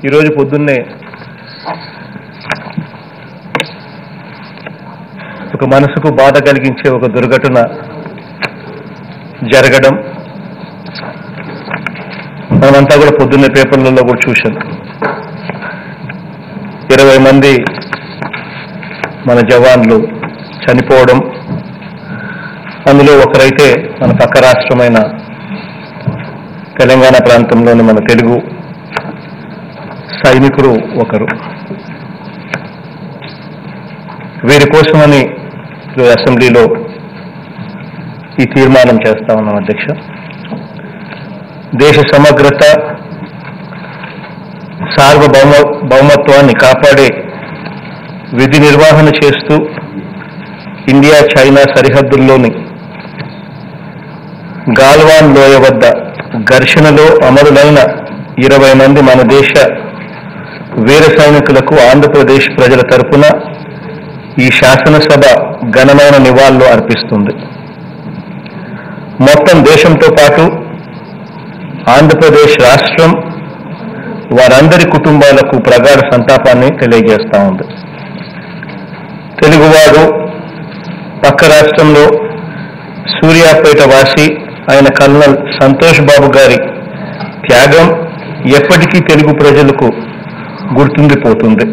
ఈరోజు పొద్దున్నే ఒక మనసుకు బాధ కలిగించే ఒక దుర్ఘటన జరగడం మనమంతా కూడా పొద్దున్నే పేపర్లలో కూడా చూశాం ఇరవై మంది మన జవాన్లు చనిపోవడం అందులో ఒకరైతే మన పక్క రాష్ట్రమైన తెలంగాణ ప్రాంతంలోని మన తెలుగు సైనికుడు ఒకరు వీరి కోసమని ఈరోజు అసెంబ్లీలో ఈ తీర్మానం చేస్తా ఉన్నాం అధ్యక్ష దేశ సమగ్రత సార్వభౌమ భౌమత్వాన్ని కాపాడే విధి నిర్వహణ చేస్తూ ఇండియా చైనా సరిహద్దుల్లోని గాల్వాన్ లోయ వద్ద ఘర్షణలో అమరులైన ఇరవై మంది మన దేశ వీర సైనికులకు ఆంధ్రప్రదేశ్ ప్రజల తరపున ఈ శాసనసభ ఘనమైన నివాళులు అర్పిస్తుంది మొత్తం దేశంతో పాటు ఆంధ్రప్రదేశ్ రాష్ట్రం వారందరి కుటుంబాలకు ప్రగాఢ సంతాపాన్ని తెలియజేస్తా ఉంది తెలుగువాడు పక్క రాష్ట్రంలో సూర్యాపేట వాసి ఆయన కల్నల్ సంతోష్ బాబు గారి త్యాగం ఎప్పటికీ తెలుగు ప్రజలకు గుర్తుండిపోతుంది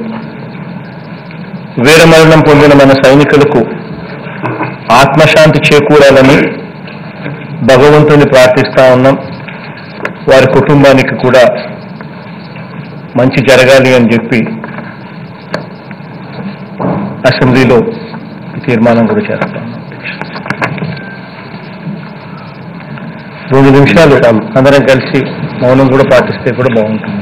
వీరమరణం పొందిన మన సైనికులకు ఆత్మశాంతి చేకూరాలని భగవంతుని ప్రార్థిస్తా ఉన్నాం వారి కుటుంబానికి కూడా మంచి జరగాలి అని చెప్పి అసెంబ్లీలో ఈ తీర్మానం కూడా చేస్తాం రెండు నిమిషాలు అందరం కలిసి మౌనం కూడా పాటిస్తే కూడా బాగుంటుంది